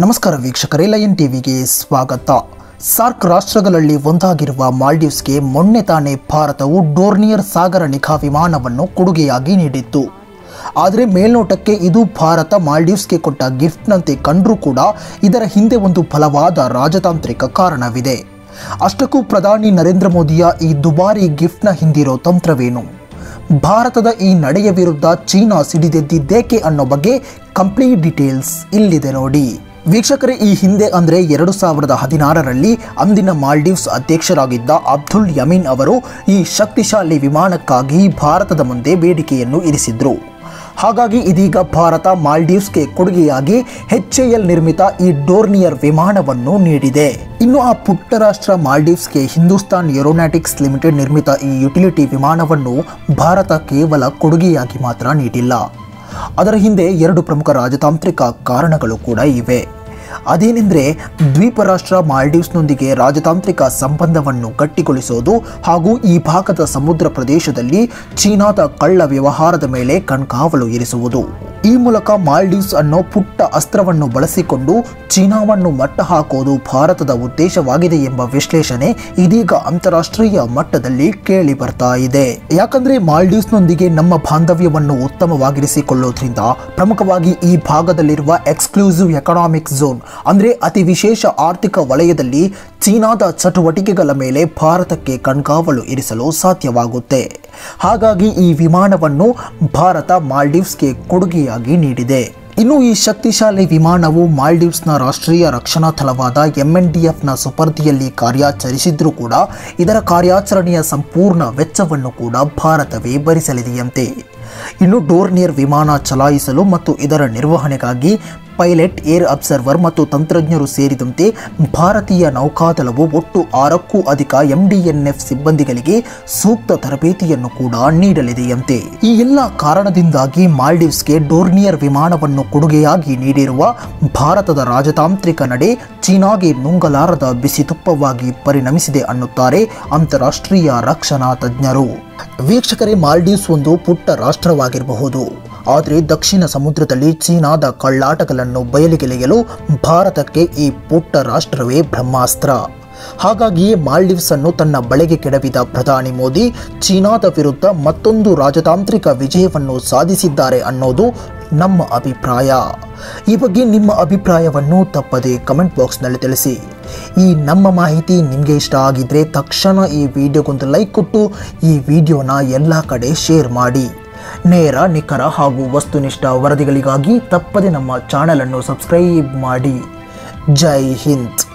ನಮಸ್ಕಾರ ವೀಕ್ಷಕರೇ ಲಯನ್ ಟಿವಿಗೆ ಸ್ವಾಗತ ಸಾರ್ಕ್ ರಾಷ್ಟ್ರಗಳಲ್ಲಿ ಒಂದಾಗಿರುವ ಮಾಲ್ಡೀವ್ಸ್ಗೆ ಮೊನ್ನೆ ತಾನೇ ಭಾರತವು ಡೋರ್ನಿಯರ್ ಸಾಗರ ನಿಖಾ ವಿಮಾನವನ್ನು ಕೊಡುಗೆಯಾಗಿ ನೀಡಿತ್ತು ಆದರೆ ಮೇಲ್ನೋಟಕ್ಕೆ ಇದು ಭಾರತ ಮಾಲ್ಡೀವ್ಸ್ಗೆ ಕೊಟ್ಟ ಗಿಫ್ಟ್ನಂತೆ ಕಂಡರೂ ಕೂಡ ಇದರ ಹಿಂದೆ ಒಂದು ಬಲವಾದ ರಾಜತಾಂತ್ರಿಕ ಕಾರಣವಿದೆ ಅಷ್ಟಕ್ಕೂ ಪ್ರಧಾನಿ ನರೇಂದ್ರ ಮೋದಿಯ ಈ ದುಬಾರಿ ಗಿಫ್ಟ್ನ ಹಿಂದಿರೋ ತಂತ್ರವೇನು ಭಾರತದ ಈ ನಡೆಯ ವಿರುದ್ಧ ಚೀನಾ ಸಿಡಿದೆದ್ದಿದ್ದೇಕೆ ಅನ್ನೋ ಬಗ್ಗೆ ಕಂಪ್ಲೀಟ್ ಡೀಟೇಲ್ಸ್ ಇಲ್ಲಿದೆ ನೋಡಿ ವೀಕ್ಷಕರೇ ಈ ಹಿಂದೆ ಅಂದರೆ ಎರಡು ಸಾವಿರದ ಹದಿನಾರರಲ್ಲಿ ಅಂದಿನ ಮಾಲ್ಡೀವ್ಸ್ ಅಧ್ಯಕ್ಷರಾಗಿದ್ದ ಅಬ್ದುಲ್ ಯಮೀನ್ ಅವರು ಈ ಶಕ್ತಿಶಾಲಿ ವಿಮಾನಕ್ಕಾಗಿ ಭಾರತದ ಮುಂದೆ ಬೇಡಿಕೆಯನ್ನು ಇರಿಸಿದ್ರು ಹಾಗಾಗಿ ಇದೀಗ ಭಾರತ ಮಾಲ್ಡೀವ್ಸ್ಗೆ ಕೊಡುಗೆಯಾಗಿ ಎಚ್ ಎಲ್ ನಿರ್ಮಿತ ಈ ಡೋರ್ನಿಯರ್ ವಿಮಾನವನ್ನು ನೀಡಿದೆ ಇನ್ನು ಆ ಪುಟ್ಟ ರಾಷ್ಟ್ರ ಮಾಲ್ಡೀವ್ಸ್ಗೆ ಹಿಂದೂಸ್ತಾನ್ ಏರೋನಾಟಿಕ್ಸ್ ಲಿಮಿಟೆಡ್ ನಿರ್ಮಿತ ಈ ಯುಟಿಲಿಟಿ ವಿಮಾನವನ್ನು ಭಾರತ ಕೇವಲ ಕೊಡುಗೆಯಾಗಿ ಮಾತ್ರ ನೀಡಿಲ್ಲ ಅದರ ಹಿಂದೆ ಎರಡು ಪ್ರಮುಖ ರಾಜತಾಂತ್ರಿಕ ಕಾರಣಗಳು ಕೂಡ ಇವೆ ಅದೇನೆಂದರೆ ದ್ವೀಪ ರಾಷ್ಟ್ರ ಮಾಲ್ಡೀವ್ಸ್ನೊಂದಿಗೆ ರಾಜತಾಂತ್ರಿಕ ಸಂಬಂಧವನ್ನು ಗಟ್ಟಿಗೊಳಿಸೋದು ಹಾಗೂ ಈ ಭಾಗದ ಸಮುದ್ರ ಪ್ರದೇಶದಲ್ಲಿ ಚೀನಾದ ಕಳ್ಳ ವ್ಯವಹಾರದ ಮೇಲೆ ಕಣ್ಕಾವಲು ಇರಿಸುವುದು ಈ ಮೂಲಕ ಮಾಲ್ಡೀವ್ಸ್ ಅನ್ನೋ ಪುಟ್ಟ ಅಸ್ತ್ರವನ್ನು ಬಳಸಿಕೊಂಡು ಚೀನಾವನ್ನು ಮಟ್ಟ ಹಾಕೋದು ಭಾರತದ ಉದ್ದೇಶವಾಗಿದೆ ಎಂಬ ವಿಶ್ಲೇಷಣೆ ಇದೀಗ ಅಂತಾರಾಷ್ಟ್ರೀಯ ಮಟ್ಟದಲ್ಲಿ ಕೇಳಿ ಬರ್ತಾ ಇದೆ ಯಾಕಂದ್ರೆ ಮಾಲ್ಡೀವ್ಸ್ನೊಂದಿಗೆ ನಮ್ಮ ಬಾಂಧವ್ಯವನ್ನು ಉತ್ತಮವಾಗಿರಿಸಿಕೊಳ್ಳೋದ್ರಿಂದ ಪ್ರಮುಖವಾಗಿ ಈ ಭಾಗದಲ್ಲಿರುವ ಎಕ್ಸ್ಕ್ಲೂಸಿವ್ ಎಕನಾಮಿಕ್ ಝೋನ್ ಅಂದ್ರೆ ಅತಿ ವಿಶೇಷ ಆರ್ಥಿಕ ವಲಯದಲ್ಲಿ ಚೀನಾದ ಚಟುವಟಿಕೆಗಳ ಮೇಲೆ ಭಾರತಕ್ಕೆ ಕಣ್ಗಾವಲು ಇರಿಸಲು ಸಾಧ್ಯವಾಗುತ್ತೆ ಹಾಗಾಗಿ ಈ ವಿಮಾನವನ್ನು ಭಾರತ ಮಾಲ್ಡೀವ್ಸ್ಗೆ ಕೊಡುಗೆಯಾಗಿ ನೀಡಿದೆ ಇನ್ನು ಈ ಶಕ್ತಿಶಾಲಿ ವಿಮಾನವು ಮಾಲ್ಡೀವ್ಸ್ನ ರಾಷ್ಟ್ರೀಯ ರಕ್ಷಣಾ ತಳವಾದ ಎಂಎನ್ಡಿಎಫ್ನ ಸುಪರ್ದಿಯಲ್ಲಿ ಕಾರ್ಯಾಚರಿಸಿದ್ರೂ ಕೂಡ ಇದರ ಕಾರ್ಯಾಚರಣೆಯ ಸಂಪೂರ್ಣ ವೆಚ್ಚವನ್ನು ಕೂಡ ಭಾರತವೇ ಭರಿಸಲಿದೆಯಂತೆ ಇನ್ನು ಡೋರ್ನಿಯರ್ ವಿಮಾನ ಚಲಾಯಿಸಲು ಮತ್ತು ಇದರ ನಿರ್ವಹಣೆಗಾಗಿ ಪೈಲಟ್ ಏರ್ ಅಬ್ಸರ್ವರ್ ಮತ್ತು ತಂತ್ರಜ್ಞರು ಸೇರಿದಂತೆ ಭಾರತೀಯ ನೌಕಾದಳವು ಒಟ್ಟು ಆರಕ್ಕೂ ಅಧಿಕ ಎಂಡಿಎನ್ಎಫ್ ಸಿಬ್ಬಂದಿಗಳಿಗೆ ಸೂಕ್ತ ತರಬೇತಿಯನ್ನು ಕೂಡ ನೀಡಲಿದೆಯಂತೆ ಈ ಎಲ್ಲ ಕಾರಣದಿಂದಾಗಿ ಮಾಲ್ಡೀವ್ಸ್ಗೆ ಡೋರ್ನಿಯರ್ ವಿಮಾನವನ್ನು ಕೊಡುಗೆಯಾಗಿ ನೀಡಿರುವ ಭಾರತದ ರಾಜತಾಂತ್ರಿಕ ನಡೆ ಚೀನಾಗೆ ನುಂಗಲಾರದ ಬಿಸಿ ತುಪ್ಪವಾಗಿ ಪರಿಣಮಿಸಿದೆ ಅನ್ನುತ್ತಾರೆ ಅಂತಾರಾಷ್ಟ್ರೀಯ ರಕ್ಷಣಾ ತಜ್ಞರು ವೀಕ್ಷಕರೇ ಮಾಲ್ಡೀವ್ಸ್ ಒಂದು ಪುಟ್ಟ ರಾಷ್ಟ್ರವಾಗಿರಬಹುದು ಆದರೆ ದಕ್ಷಿಣ ಸಮುದ್ರದಲ್ಲಿ ಚೀನಾದ ಕಳ್ಳಾಟಗಳನ್ನು ಬಯಲಿಗೆಳೆಯಲು ಭಾರತಕ್ಕೆ ಈ ಪುಟ್ಟ ರಾಷ್ಟ್ರವೇ ಬ್ರಹ್ಮಾಸ್ತ್ರ ಹಾಗಾಗಿಯೇ ಮಾಲ್ಡೀವ್ಸ್ ಅನ್ನು ತನ್ನ ಬಳೆಗೆ ಕೆಡವಿದ ಪ್ರಧಾನಿ ಮೋದಿ ಚೀನಾದ ವಿರುದ್ಧ ಮತ್ತೊಂದು ರಾಜತಾಂತ್ರಿಕ ವಿಜಯವನ್ನು ಸಾಧಿಸಿದ್ದಾರೆ ಅನ್ನೋದು ನಮ್ಮ ಅಭಿಪ್ರಾಯ ಈ ಬಗ್ಗೆ ನಿಮ್ಮ ಅಭಿಪ್ರಾಯವನ್ನು ತಪ್ಪದೆ ಕಮೆಂಟ್ ಬಾಕ್ಸ್ನಲ್ಲಿ ತಿಳಿಸಿ ಈ ನಮ್ಮ ಮಾಹಿತಿ ನಿಮಗೆ ಇಷ್ಟ ಆಗಿದ್ರೆ ತಕ್ಷಣ ಈ ವಿಡಿಯೋಗೊಂದು ಲೈಕ್ ಕೊಟ್ಟು ಈ ವಿಡಿಯೋನ ಎಲ್ಲ ಕಡೆ ಶೇರ್ ಮಾಡಿ ನೇರ ನಿಖರ ಹಾಗೂ ವಸ್ತುನಿಷ್ಠ ವರದಿಗಳಿಗಾಗಿ ತಪ್ಪದೆ ನಮ್ಮ ಚಾನಲನ್ನು ಸಬ್ಸ್ಕ್ರೈಬ್ ಮಾಡಿ ಜೈ ಹಿಂದ್